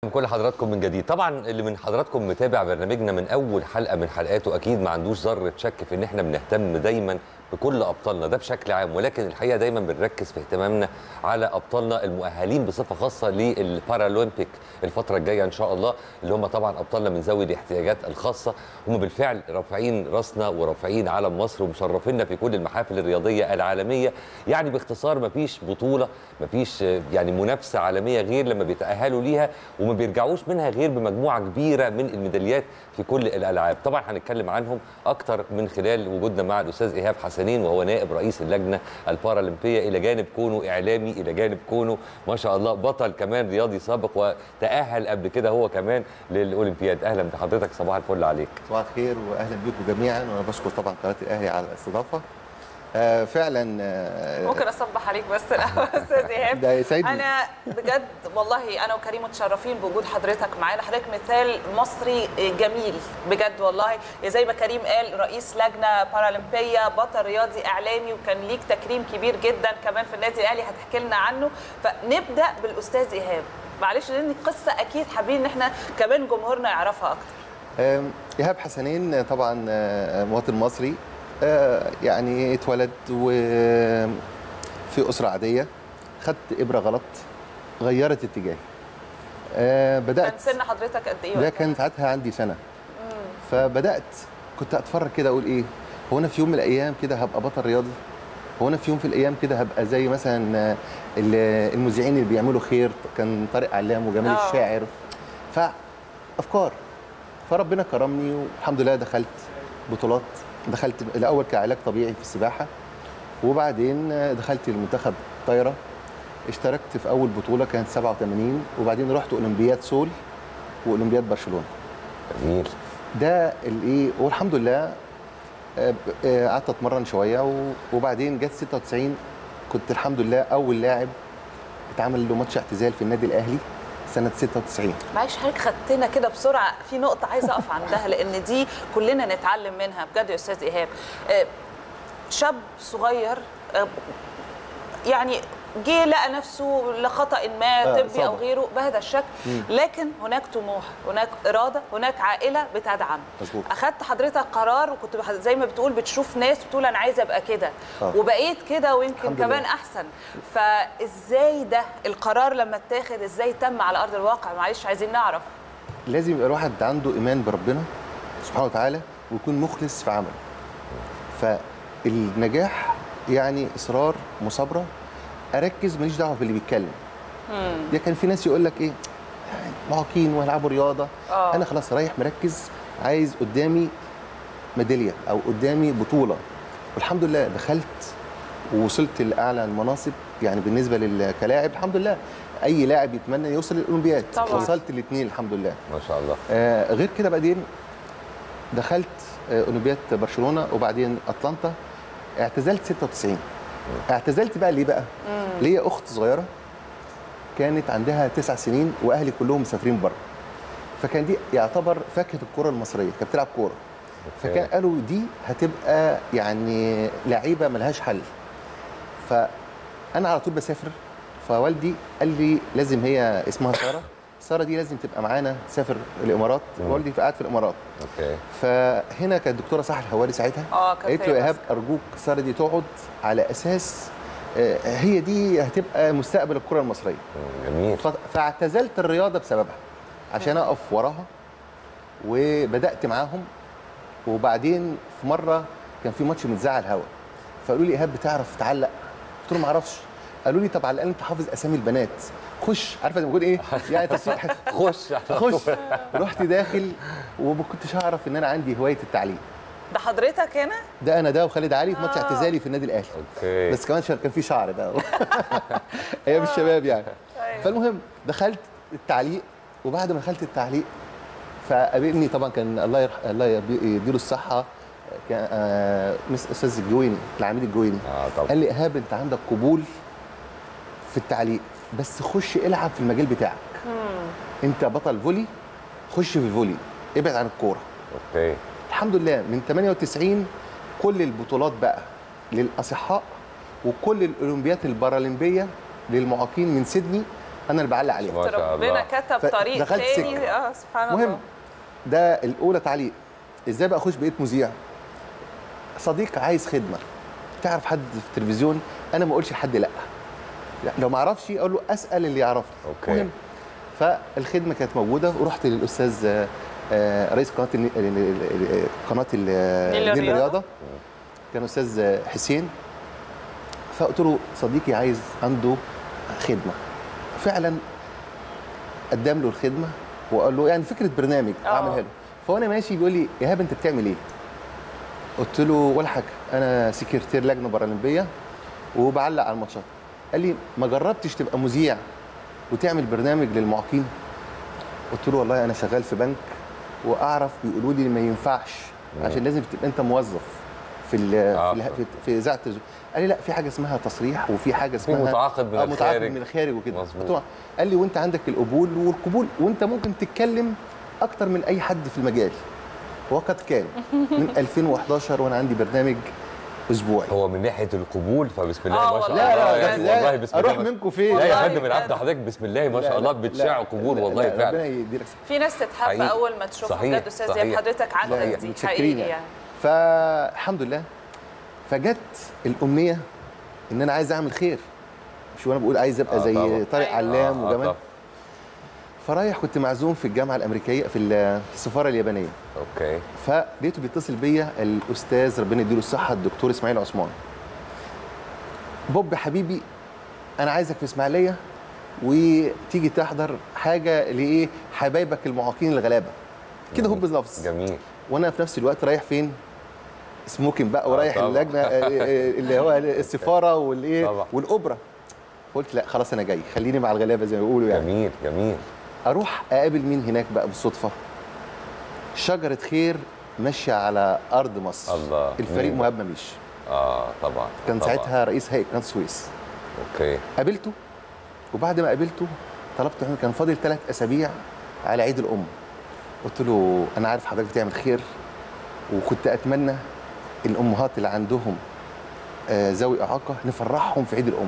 كل حضراتكم من جديد طبعا اللي من حضراتكم متابع برنامجنا من اول حلقه من حلقاته اكيد ما عندوش ذره شك في ان احنا بنهتم دايما بكل ابطالنا ده بشكل عام ولكن الحقيقه دايما بنركز في اهتمامنا على ابطالنا المؤهلين بصفه خاصه للبارالمبيك الفتره الجايه ان شاء الله اللي هم طبعا ابطالنا من ذوي الاحتياجات الخاصه هم بالفعل رافعين راسنا ورافعين علم مصر ومشرفينا في كل المحافل الرياضيه العالميه يعني باختصار ما فيش بطوله ما فيش يعني منافسه عالميه غير لما بيتاهلوا ليها وما بيرجعوش منها غير بمجموعه كبيره من الميداليات في كل الالعاب طبعا هنتكلم عنهم اكتر من خلال وجودنا مع الاستاذ ايهاب حسنين وهو نائب رئيس اللجنه البارالمبيه الى جانب كونه اعلامي الى جانب كونه ما شاء الله بطل كمان رياضي سابق وتاهل قبل كده هو كمان للاولمبياد اهلا بحضرتك صباح الفل عليك صباح الخير واهلا بكم جميعا وانا بشكر طبعا قناه الاهلي على الاستضافه آه فعلا آه ممكن اصبح عليك بس الاول استاذ ايهاب ده يسعدني. انا بجد والله انا وكريم متشرفين بوجود حضرتك معانا حضرتك مثال مصري جميل بجد والله زي ما كريم قال رئيس لجنه بارالمبيه بطل رياضي اعلامي وكان ليك تكريم كبير جدا كمان في النادي الاهلي هتحكي لنا عنه فنبدا بالاستاذ ايهاب معلش لان قصه اكيد حابين ان احنا كمان جمهورنا يعرفها اكتر آه ايهاب حسنين طبعا آه مواطن مصري آه يعني اتولد وفي اسره عاديه خدت ابره غلط غيرت اتجاهي آه بدات كان سن حضرتك قد ايه ده وقتها؟ كان ساعتها عندي سنه فبدات كنت اتفرج كده اقول ايه هو انا في يوم من الايام كده هبقى بطل رياضي هو انا في يوم في الايام كده هبقى زي مثلا آه، ال- المذيعين اللي بيعملوا خير كان طارق علام وجمال آه. الشاعر فافكار فربنا كرمني والحمد لله دخلت بطولات دخلت الاول كعلاج طبيعي في السباحه وبعدين آه، دخلت المنتخب طايره اشتركت في اول بطوله كانت 87 وبعدين رحت اولمبياد سول واولمبياد برشلونه جميل ده الايه والحمد لله آه، ب- آه، قعدت اتمرن شويه و- وبعدين جت 96 كنت الحمد لله اول لاعب اتعمل له ماتش اعتزال في النادي الاهلي سنه 96 معلش حضرتك خدتنا كده بسرعه في نقطه عايزه اقف عندها لان دي كلنا نتعلم منها بجد يا استاذ ايهاب آه، شاب صغير آه، يعني جه لقى نفسه لخطا ما آه، طبي او إصابة. غيره بهذا الشكل لكن هناك طموح هناك اراده هناك عائله بتدعم مظبوط. اخدت حضرتك قرار وكنت بح- زي ما بتقول بتشوف ناس بتقول انا عايزه ابقى كده آه. وبقيت كده ويمكن الحمد كمان لله. احسن فازاي ده القرار لما اتاخد ازاي تم على ارض الواقع معلش عايزين نعرف لازم يبقى الواحد عنده ايمان بربنا سبحانه وتعالى ويكون مخلص في عمله فالنجاح يعني اصرار مثابره اركز ماليش دعوه باللي بيتكلم ده كان في ناس يقول لك ايه معاقين ويلعبوا رياضه آه. انا خلاص رايح مركز عايز قدامي ميداليه او قدامي بطوله والحمد لله دخلت ووصلت لاعلى المناصب يعني بالنسبه لل- كلاعب الحمد لله اي لاعب يتمنى يوصل للاولمبياد طبعاً. وصلت الاثنين الحمد لله ما شاء الله آه غير كده بعدين دخلت آه اولمبياد برشلونه وبعدين اتلانتا اعتزلت 96 اعتزلت بقى ليه بقى؟ ليا اخت صغيره كانت عندها تسع سنين واهلي كلهم مسافرين بره فكان دي يعتبر فاكهه الكره المصريه كانت بتلعب كوره فكان قالوا دي هتبقى يعني لعيبه ملهاش حل فانا على طول بسافر فوالدي قال لي لازم هي اسمها ساره ساره دي لازم تبقى معانا تسافر الامارات والدي قاعد في الامارات اوكي فهنا كانت الدكتوره سحر الحواري ساعتها اه كانت قالت هي له ايهاب ماسكة. ارجوك ساره دي تقعد على اساس آه، هي دي هتبقى مستقبل الكره المصريه جميل ف- فاعتزلت الرياضه بسببها عشان اقف وراها وبدات معاهم وبعدين في مره كان في ماتش متذاع على الهوا فقالوا لي ايهاب بتعرف تعلق قلت لهم ما اعرفش قالوا لي طب على الاقل انت حافظ اسامي البنات خش عارفه لما بقول ايه يعني تصحيح خش على خش طول. رحت داخل وما كنتش اعرف ان انا عندي هوايه التعليم ده حضرتك هنا ده انا ده وخالد علي في ماتش اعتزالي في النادي الاهلي اوكي بس كمان شا- كان في شعر بقى ايام الشباب يعني أيوة. فالمهم دخلت التعليق وبعد ما دخلت التعليق فقابلني طبعا كان الله يرح... الله يبي- يديله الصحه كان آه، مس استاذ الجويني العميد الجويني اه طبعا قال لي ايهاب انت عندك قبول في التعليق بس خش العب في المجال بتاعك انت بطل فولي خش في الفولي ابعد عن الكوره اوكي الحمد لله من 98 كل البطولات بقى للاصحاء وكل الاولمبيات البارالمبيه للمعاقين من سيدني انا اللي بعلق عليها ما شاء الله. ربنا كتب طريق فدخلت تاني سكة. اه سبحان مهم الله ده الاولى تعليق ازاي بقى اخش بقيت مذيع صديق عايز خدمه تعرف حد في التلفزيون انا ما اقولش لحد لا لا، لو ما اعرفش اقول له اسال اللي يعرفه أوكي. مهم فالخدمه كانت موجوده ورحت للاستاذ آه، آه، رئيس قناه الني- ال- ال- ال- قناه ال- نيل نيل الرياضة. الرياضه كان استاذ آه، حسين فقلت له صديقي عايز عنده خدمه فعلا قدم له الخدمه وقال له يعني فكره برنامج آه. اعملها له فوانا ماشي بيقول لي ايهاب انت بتعمل ايه؟ قلت له ولا حاجه انا سكرتير لجنه بارالمبيه وبعلق على الماتشات قال لي ما جربتش تبقى مذيع وتعمل برنامج للمعاقين قلت له والله انا شغال في بنك واعرف بيقولوا لي ما ينفعش عشان لازم تبقى انت موظف في ال آه. في, ال في, في اذاعه التلفزيون قال لي لا في حاجه اسمها تصريح وفي حاجه اسمها متعاقد من آه، الخارج. متعاقد من الخارج وكده مظبوط. قلت له قال لي وانت عندك القبول والقبول وانت ممكن تتكلم اكتر من اي حد في المجال وقد كان من 2011 وانا عندي برنامج اسبوعي هو من ناحيه القبول فبسم الله آه ما شاء والله. الله لا لا يعني لا والله بسم اروح الله منكم فين لا يا والله فندم العبد بجد. حضرتك بسم الله ما لا، شاء الله لا، بتشاع لا، قبول لا، والله لا، فعلا ربنا يديلك في ناس تتحب حقيقي. اول ما تشوفها صحيح، بجد استاذ صحيح. زياد حضرتك عندك لا، دي متشكرين حقيقي يعني. يعني فالحمد لله فجت الامنيه ان انا عايز اعمل خير مش وانا بقول عايز ابقى آه، زي طبعا. طارق أيوة. علام آه، وجمال طبعا. فرايح كنت معزوم في الجامعه الامريكيه في ال- في السفاره اليابانيه اوكي فلقيته بيتصل بيا الاستاذ ربنا يديله الصحه الدكتور اسماعيل عثمان بوب حبيبي انا عايزك في اسماعيليه وتيجي تحضر حاجه لايه حبايبك المعاقين الغلابه كده هوب لفظ جميل وانا في نفس الوقت رايح فين سموكن بقى ورايح طبعا. اللجنه آه، آه، اللي هو السفاره والايه طبعا. والاوبرا قلت لا خلاص انا جاي خليني مع الغلابه زي ما بيقولوا يعني جميل جميل اروح اقابل مين هناك بقى بالصدفه شجره خير ماشيه على ارض مصر الله. الفريق مين؟ مهاب مميش اه طبعا كان طبعا. ساعتها رئيس هيئه قناه السويس اوكي قابلته وبعد ما قابلته طلبت منه كان فاضل ثلاث اسابيع على عيد الام قلت له انا عارف حضرتك بتعمل خير وكنت اتمنى الامهات اللي عندهم آه، ذوي اعاقه نفرحهم في عيد الام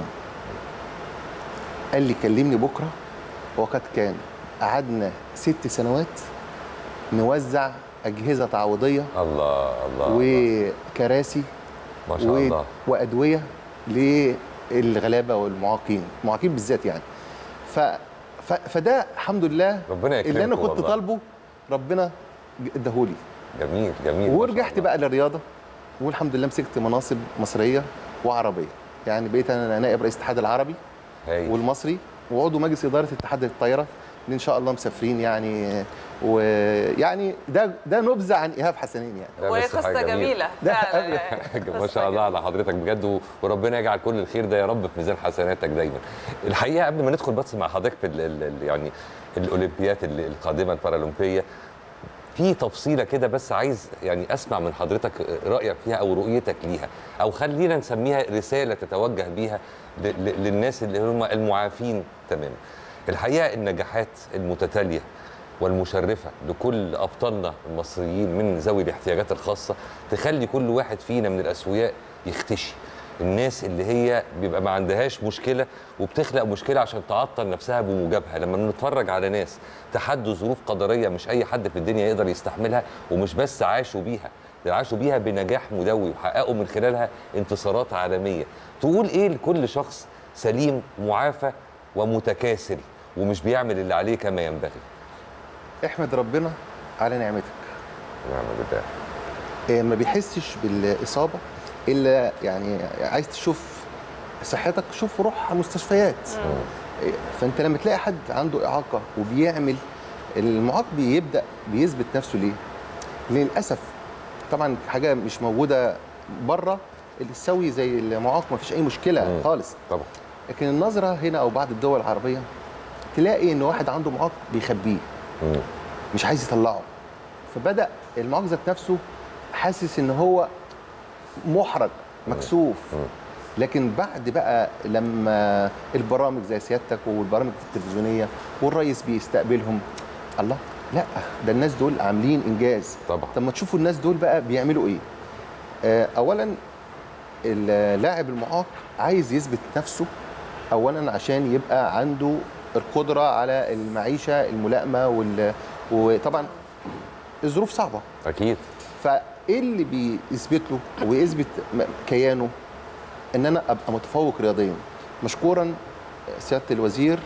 قال لي كلمني بكره وقد كان قعدنا ست سنوات نوزع اجهزه تعويضيه الله الله الله. وكراسي ما شاء و... الله وادويه للغلابه والمعاقين المعاقين بالذات يعني ف... ف... فده الحمد لله ربنا اللي انا يكرمكم كنت والله. طالبه ربنا اداهولي جميل جميل ما شاء ورجعت الله. بقى للرياضه والحمد لله مسكت مناصب مصريه وعربيه يعني بقيت انا نائب رئيس الاتحاد العربي هايل. والمصري وعضو مجلس اداره اتحاد الطايره اللي ان شاء الله مسافرين يعني ويعني ده ده نبذه عن ايهاب حسنين يعني ده وهي بس قصه حاجة جميلة. جميله ده فعلا يعني ما قصة شاء الله جميلة. على حضرتك بجد و- وربنا يجعل كل الخير ده يا رب في ميزان حسناتك دايما. الحقيقه قبل ما ندخل بس مع حضرتك في ال ال ال يعني الاولمبيات ال- القادمه البارالمبيه في تفصيله كده بس عايز يعني اسمع من حضرتك رايك فيها او رؤيتك ليها او خلينا نسميها رساله تتوجه بيها ل- ل- للناس اللي هم المعافين تماما. الحقيقه النجاحات المتتاليه والمشرفه لكل ابطالنا المصريين من ذوي الاحتياجات الخاصه تخلي كل واحد فينا من الاسوياء يختشي الناس اللي هي بيبقى ما عندهاش مشكله وبتخلق مشكله عشان تعطل نفسها بموجبها لما بنتفرج على ناس تحدوا ظروف قدريه مش اي حد في الدنيا يقدر يستحملها ومش بس عاشوا بيها ده عاشوا بيها بنجاح مدوي وحققوا من خلالها انتصارات عالميه تقول ايه لكل شخص سليم معافى ومتكاسل ومش بيعمل اللي عليه كما ينبغي احمد ربنا على نعمتك نعم بالله إيه، ما بيحسش بالاصابه الا يعني عايز تشوف صحتك شوف روح على المستشفيات إيه، فانت لما تلاقي حد عنده اعاقه وبيعمل المعاق بيبدا بيثبت نفسه ليه؟ للاسف طبعا حاجه مش موجوده بره السوي زي المعاق ما فيش اي مشكله مم. خالص طبعا لكن النظره هنا او بعض الدول العربيه تلاقي ان واحد عنده معاق بيخبيه مم. مش عايز يطلعه فبدا المعاق ذات نفسه حاسس ان هو محرج مكسوف لكن بعد بقى لما البرامج زي سيادتك والبرامج التلفزيونيه والرئيس بيستقبلهم الله لا ده الناس دول عاملين انجاز طبعا. طب ما تشوفوا الناس دول بقى بيعملوا ايه آه، اولا اللاعب المعاق عايز يثبت نفسه اولا عشان يبقى عنده القدره على المعيشه الملائمه وال... وطبعا الظروف صعبه اكيد فايه اللي بيثبت له ويثبت م- كيانه ان انا ابقى متفوق رياضيا مشكورا سياده الوزير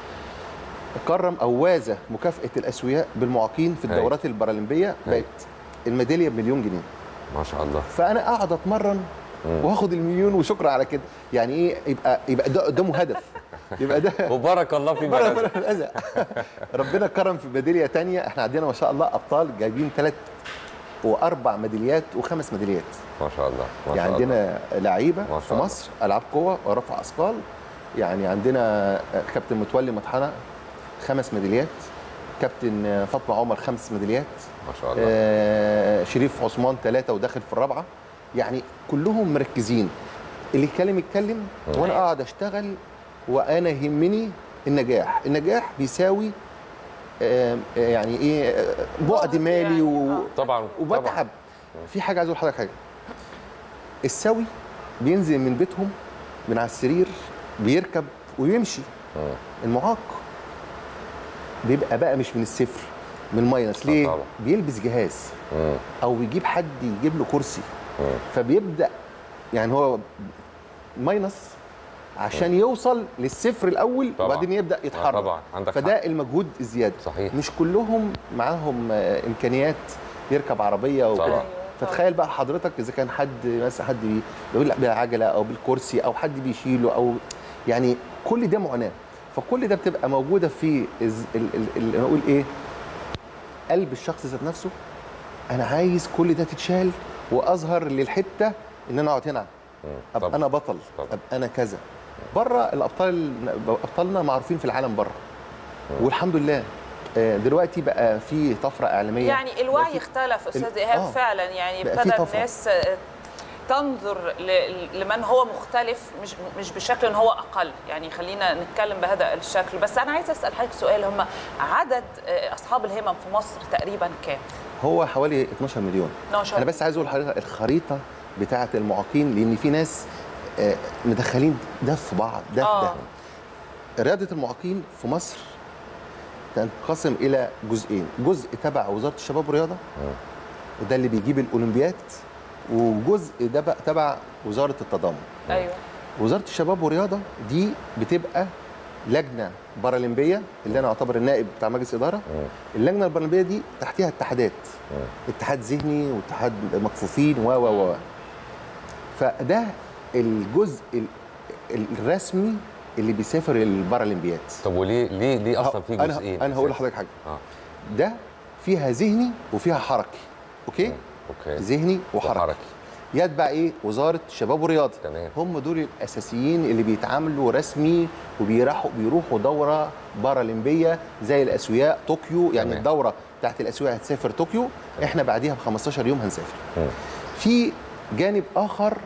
كرم او وازى مكافاه الاسوياء بالمعاقين في هاي. الدورات البارالمبيه هاي. بقت الميداليه بمليون جنيه ما شاء الله فانا اقعد اتمرن واخد المليون وشكرا على كده يعني ايه يبقى يبقى ده قدامه هدف يبقى ده وبارك الله في بره بلدك بره الأذى. ربنا كرم في ميداليه تانية احنا عندنا ما شاء الله ابطال جايبين ثلاث واربع ميداليات وخمس ميداليات ما شاء الله ما يعني شاء الله. عندنا لعيبه ما في شاء الله. مصر العاب قوه ورفع اثقال يعني عندنا كابتن متولي مطحنه خمس ميداليات كابتن فاطمه عمر خمس ميداليات ما شاء الله آه شريف عثمان ثلاثه وداخل في الرابعه يعني كلهم مركزين اللي يتكلم يتكلم وانا اقعد اشتغل وانا يهمني النجاح النجاح بيساوي آه آه، يعني ايه آه، بعد جهد مالي يعني، و... آه. طبعا طبعا وبتعب في حاجه عايز اقول لحضرتك حاجه السوي بينزل من بيتهم من على السرير بيركب ويمشي مم. المعاق بيبقى بقى مش من الصفر من الماينس ليه طبعا. بيلبس جهاز مم. او بيجيب حد يجيب له كرسي مم. فبيبدا يعني هو ماينس عشان يوصل للصفر الاول طبعا. وبعدين يبدا آه، يتحرك طبعا عندك فده حق. المجهود الزياده صحيح. مش كلهم معاهم آه، امكانيات يركب عربيه وكده طبعا. فتخيل بقى حضرتك اذا كان حد مثلا حد بي- بيقول لا بالعجله او بالكرسي او حد بيشيله او يعني كل ده معاناه فكل ده بتبقى موجوده في الز- ال- ال- ال- نقول ايه قلب الشخص ذات نفسه انا عايز كل ده تتشال واظهر للحته ان انا اقعد هنا مم. ابقى طبعا. انا بطل طبعا. ابقى انا كذا بره الابطال ابطالنا معروفين في العالم بره والحمد لله آه، دلوقتي بقى في طفره اعلاميه يعني بقى الوعي في- اختلف استاذ ال- ايهاب آه. فعلا يعني بقى في ابتدى طفرة. الناس آه، تنظر ل- لمن هو مختلف مش مش بشكل ان هو اقل يعني خلينا نتكلم بهذا الشكل بس انا عايزه اسال حضرتك سؤال هم عدد آه، اصحاب الهمم في مصر تقريبا كام هو حوالي 12 مليون 12 انا بس عايز اقول لحضرتك الخريطه بتاعه المعاقين لان في ناس آه، مدخلين ده في بعض ده في آه. ده رياضه المعاقين في مصر تنقسم الى جزئين جزء تبع وزاره الشباب والرياضه وده اللي بيجيب الاولمبيات وجزء ده بقى تبع وزاره التضامن ايوه وزاره الشباب والرياضه دي بتبقى لجنه بارالمبيه اللي انا اعتبر النائب بتاع مجلس اداره اللجنه البارالمبيه دي تحتها اتحادات اتحاد ذهني واتحاد مكفوفين و و و فده الجزء ال- الرسمي اللي بيسافر البارالمبيات طب وليه ليه ليه اصلا في انا جزئين انا هقول أساساً؟ لحضرتك حاجه اه ده فيها ذهني وفيها حركي اوكي اوكي ذهني وحركي, وحركي. يتبع ايه وزاره الشباب والرياضه تمام. هم دول الاساسيين اللي بيتعاملوا رسمي وبيروحوا بيروحوا دوره بارالمبيه زي الاسوياء طوكيو يعني تمام. الدوره بتاعت الاسوياء هتسافر طوكيو احنا بعديها ب 15 يوم هنسافر مم. في جانب اخر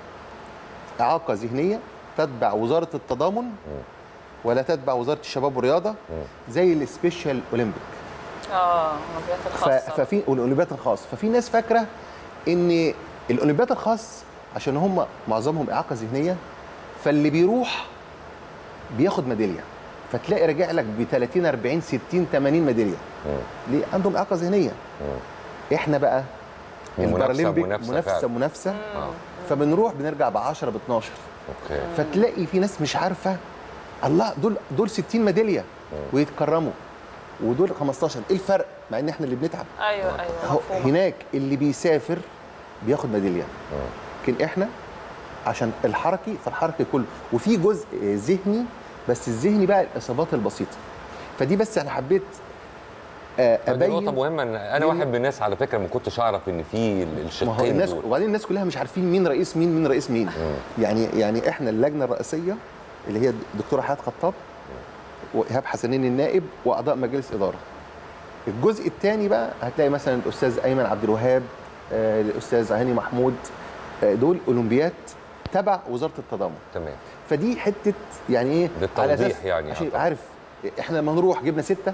اعاقه ذهنيه تتبع وزاره التضامن ولا تتبع وزاره الشباب والرياضه زي السبيشال اولمبيك اه الاولمبيات ف- الخاصه ففي الاولمبيات الخاص ففي ناس فاكره ان الاولمبيات الخاص عشان هم معظمهم اعاقه ذهنيه فاللي بيروح بياخد ميداليه فتلاقي راجع لك ب 30 40 60 80 ميداليه ليه عندهم اعاقه ذهنيه احنا بقى منافسة- البارالمبيك منافسة منافسه فعلا. منافسه فبنروح بنرجع ب 10 ب 12 اوكي فتلاقي في ناس مش عارفه الله دول دول 60 ميداليه ويتكرموا ودول 15 ايه الفرق مع ان احنا اللي بنتعب ايوه ايوه هو مفهوم هناك اللي بيسافر بياخد ميداليه لكن احنا عشان الحركي فالحركي كله وفي جزء ذهني بس الذهني بقى الاصابات البسيطه فدي بس انا حبيت آه، دي نقطة ابين مهمة إن أنا لأن- واحد من الناس على فكرة ما كنتش أعرف إن في ما هو الشقين الناس دول وبعدين الناس كلها مش عارفين مين رئيس مين مين رئيس مين يعني يعني احنا اللجنه الرئيسيه اللي هي الدكتوره حياه خطاب وايهاب حسنين النائب واعضاء مجلس اداره الجزء الثاني بقى هتلاقي مثلا الاستاذ ايمن عبد الوهاب آه، الاستاذ هاني محمود آه، دول اولمبيات تبع وزاره التضامن تمام فدي حته يعني ايه للتوضيح يعني عشان يبقى أعتقد. عارف احنا لما نروح جبنا سته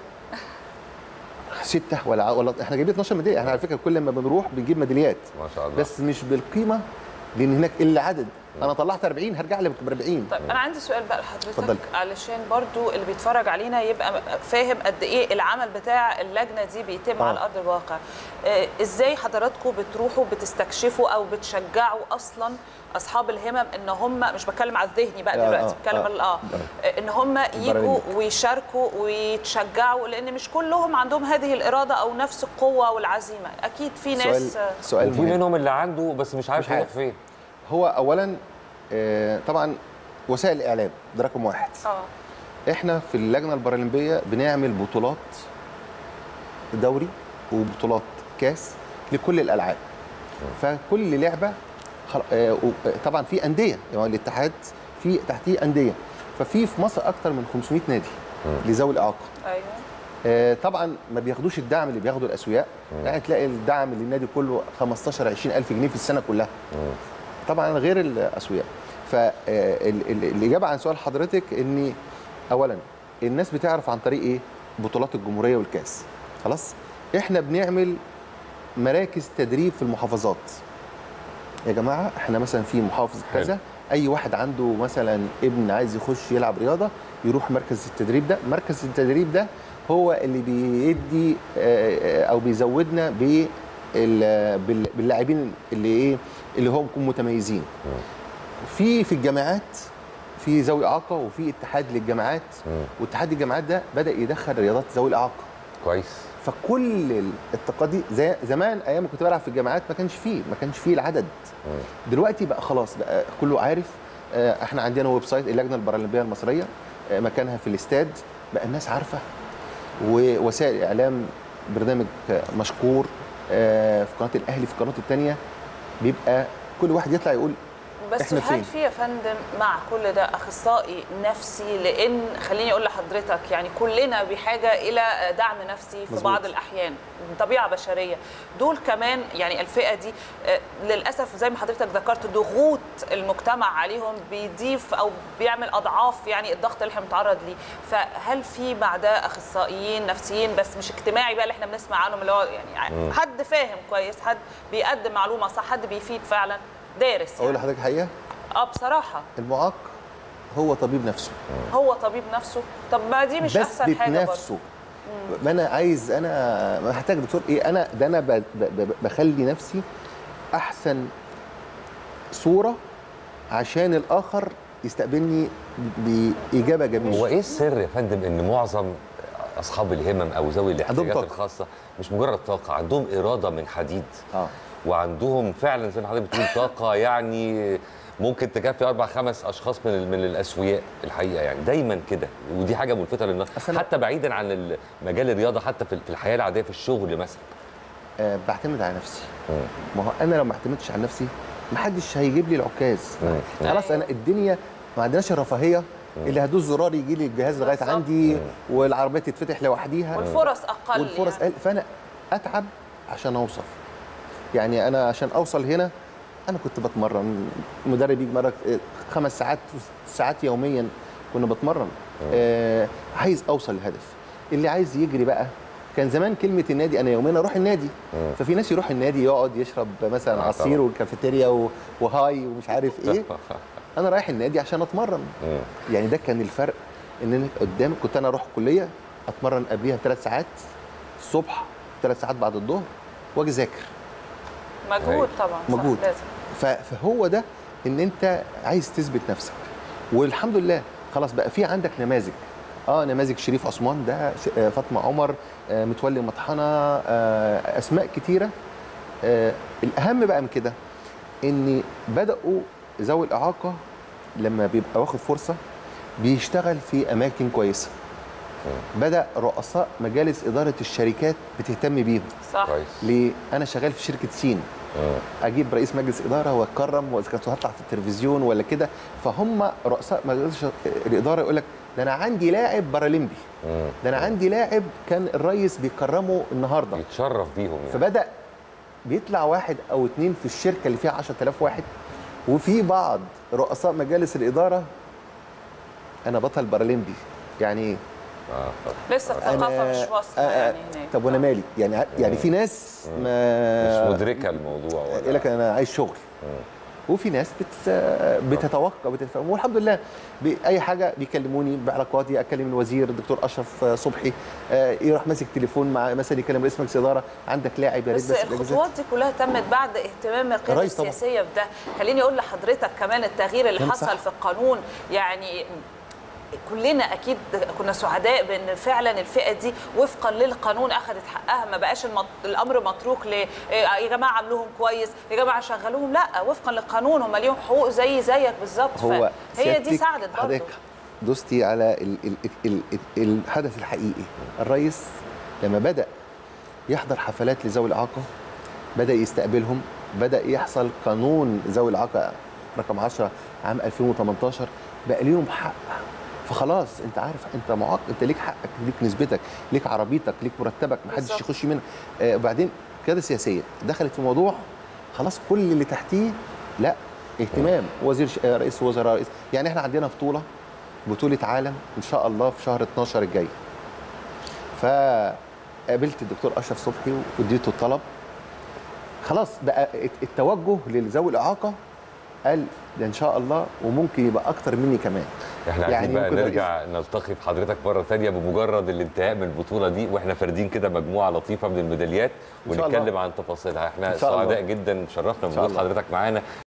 سته ولا ولا احنا جايبين 12 ميداليه احنا على فكره كل ما بنروح بنجيب ميداليات ما شاء الله بس مش بالقيمه لان هناك الا عدد انا طلعت 40 هرجع لك ب 40 طيب انا عندي سؤال بقى لحضرتك اتفضلي. علشان برضو اللي بيتفرج علينا يبقى فاهم قد ايه العمل بتاع اللجنه دي بيتم آه. على ارض الواقع آه، ازاي حضراتكم بتروحوا بتستكشفوا او بتشجعوا اصلا اصحاب الهمم ان هم مش بتكلم على الذهني بقى آه، دلوقتي آه، بتكلم آه. ال- اه ان هم يجوا البرامج. ويشاركوا ويتشجعوا لان مش كلهم عندهم هذه الاراده او نفس القوه والعزيمه اكيد في ناس سؤال سؤال وفي مهم. منهم اللي عنده بس مش عارف مش يروح عارف. فين هو اولا آه، طبعا وسائل الاعلام ده رقم واحد اه احنا في اللجنه البارالمبيه بنعمل بطولات دوري وبطولات كاس لكل الالعاب فكل لعبه خل- آه، و- آه، طبعا في انديه يعني الاتحاد في تحتيه انديه ففي في مصر اكتر من 500 نادي لذوي الاعاقه ايوه آه، طبعا ما بياخدوش الدعم اللي بياخده الاسوياء يعني تلاقي الدعم للنادي كله 15 20 الف جنيه في السنه كلها طبعا غير الاسوياء فالاجابه عن سؤال حضرتك ان اولا الناس بتعرف عن طريق ايه بطولات الجمهوريه والكاس خلاص احنا بنعمل مراكز تدريب في المحافظات يا جماعه احنا مثلا في محافظ حلو. كذا اي واحد عنده مثلا ابن عايز يخش يلعب رياضه يروح مركز التدريب ده مركز التدريب ده هو اللي بيدي آه، آه، او بيزودنا بال- بال- باللاعبين اللي ايه اللي هم يكونوا متميزين في في الجامعات في ذوي اعاقه وفي اتحاد للجامعات واتحاد الجامعات ده بدا يدخل رياضات ذوي الاعاقه كويس فكل الطاقات دي زي زمان ايام ما كنت بلعب في الجامعات ما كانش فيه ما كانش فيه العدد دلوقتي بقى خلاص بقى كله عارف آه، احنا عندنا ويب سايت اللجنه البارالمبيه المصريه آه، مكانها في الاستاد بقى الناس عارفه ووسائل الاعلام برنامج آه، مشكور آه، في قناه الاهلي في القناه الثانيه بيبقى كل واحد يطلع يقول بس إحنا هل فين؟ في يا فندم مع كل ده اخصائي نفسي لان خليني اقول لحضرتك يعني كلنا بحاجه الى دعم نفسي في مظبوط. بعض الاحيان طبيعه بشريه دول كمان يعني الفئه دي آه، للاسف زي ما حضرتك ذكرت ضغوط المجتمع عليهم بيضيف او بيعمل اضعاف يعني الضغط اللي احنا بنتعرض ليه فهل في مع ده اخصائيين نفسيين بس مش اجتماعي بقى اللي احنا بنسمع عنهم اللي هو يعني حد فاهم كويس حد بيقدم معلومه صح حد بيفيد فعلا دارس اقول يعني. لحضرتك حقيقه اه بصراحه المعاق هو طبيب نفسه هو طبيب نفسه طب ما دي مش احسن بثبت حاجه برضه نفسه ما انا عايز انا محتاج دكتور ايه انا ده انا ب- ب- ب- بخلي نفسي احسن صوره عشان الاخر يستقبلني باجابه هو جميله ايه السر يا فندم ان معظم اصحاب الهمم او ذوي الاحتياجات طاقة. الخاصه مش مجرد طاقه عندهم اراده من حديد اه وعندهم فعلا زي ما حضرتك بتقول طاقه يعني ممكن تكفي اربع خمس اشخاص من ال- من الاسوياء الحقيقه يعني دايما كده ودي حاجه ملفته للنظر أصل أنا- حتى بعيدا عن ال- مجال الرياضه حتى في في الحياه العاديه في الشغل مثلا آه، بعتمد على نفسي ما هو انا لو ما اعتمدتش على نفسي محدش هيجيب لي العكاز مم. خلاص انا الدنيا ما عندناش الرفاهيه اللي هدوس زرار يجي لي الجهاز لغايه بالظبط. عندي والعربيه تتفتح لوحديها والفرص اقل والفرص يعني. قل فانا اتعب عشان اوصل يعني انا عشان اوصل هنا انا كنت بتمرن مدرب يجي مره خمس ساعات ساعات يوميا كنا بتمرن آه عايز اوصل للهدف اللي عايز يجري بقى كان زمان كلمه النادي انا يومين اروح النادي ففي ناس يروح النادي يقعد يشرب مثلا آه عصير طبعاً. والكافيتيريا و- وهاي ومش عارف ايه انا رايح النادي عشان اتمرن مم. يعني ده كان الفرق ان انا قدام كنت انا اروح الكليه اتمرن قبليها بثلاث ساعات الصبح ثلاث ساعات بعد الظهر واجي اذاكر مجهود طبعا صح، مجهود. لازم ف- فهو ده ان انت عايز تثبت نفسك والحمد لله خلاص بقى في عندك نماذج اه نماذج شريف عثمان ده ش- آه، فاطمه عمر آه، متولي مطحنه آه، اسماء كتيره آه، الاهم بقى من كده ان بداوا ذوي الاعاقه لما بيبقى واخد فرصه بيشتغل في اماكن كويسه بدا رؤساء مجالس اداره الشركات بتهتم بيهم صح كويس ليه انا شغال في شركه سين مم. اجيب رئيس مجلس اداره واتكرم واذا كنت هطلع في التلفزيون ولا كده فهم رؤساء مجلس الاداره يقول لك ده انا عندي لاعب بارالمبي مم. ده انا عندي لاعب كان الرئيس بيكرمه النهارده يتشرف بيهم يعني فبدا بيطلع واحد او اتنين في الشركه اللي فيها 10000 واحد وفي بعض رؤساء مجالس الاداره انا بطل بارالمبي يعني ايه آه. لسه الثقافه مش واصله آه، آه، يعني هناك طب وانا مالي يعني يعني في ناس ما مش مدركه الموضوع يقول لك ولا انا عايز شغل وفي ناس بت بتتوقع بتتفهم والحمد لله باي حاجه بيكلموني بعلاقاتي اكلم الوزير الدكتور اشرف صبحي آه، يروح ماسك تليفون مع مثلا يكلم رئيس مجلس اداره عندك لاعب يا ريت بس الأجازات. الخطوات دي كلها تمت بعد اهتمام القياده الرئيس طبعا. السياسيه بده خليني اقول لحضرتك كمان التغيير اللي كلام حصل صح. في القانون يعني كلنا اكيد كنا سعداء بان فعلا الفئه دي وفقا للقانون اخذت حقها ما بقاش المط... الامر متروك ل يا جماعه عملوهم كويس يا جماعه شغلوهم لا وفقا للقانون هم ليهم حقوق زي زيك بالظبط هو هي دي سيادتك ساعدت برضه حضرتك دوستي على ال ال ال ال الحدث الحقيقي الرئيس لما بدا يحضر حفلات لذوي الاعاقه بدا يستقبلهم بدا يحصل قانون ذوي الاعاقه رقم 10 عام 2018 بقى ليهم حق فخلاص انت عارف انت معاق انت ليك حقك ليك نسبتك ليك عربيتك ليك مرتبك محدش بالظبط. يخش منها آه وبعدين قياده سياسيه دخلت في موضوع خلاص كل اللي تحتيه لا اهتمام وزير ش... آه، رئيس وزراء رئيس يعني احنا عندنا بطوله بطوله عالم ان شاء الله في شهر 12 الجاي فقابلت الدكتور اشرف صبحي واديته الطلب خلاص بقى التوجه لذوي الاعاقه قال ده ان شاء الله وممكن يبقى اكتر مني كمان احنا عايزين يعني بقى ممكن نرجع نلتقي في حضرتك مره ثانيه بمجرد الانتهاء من البطوله دي واحنا فاردين كده مجموعه لطيفه من الميداليات إن شاء الله. ونتكلم عن تفاصيلها احنا إن شاء الله. سعداء جدا شرفنا إن شاء بوجود الله. حضرتك معانا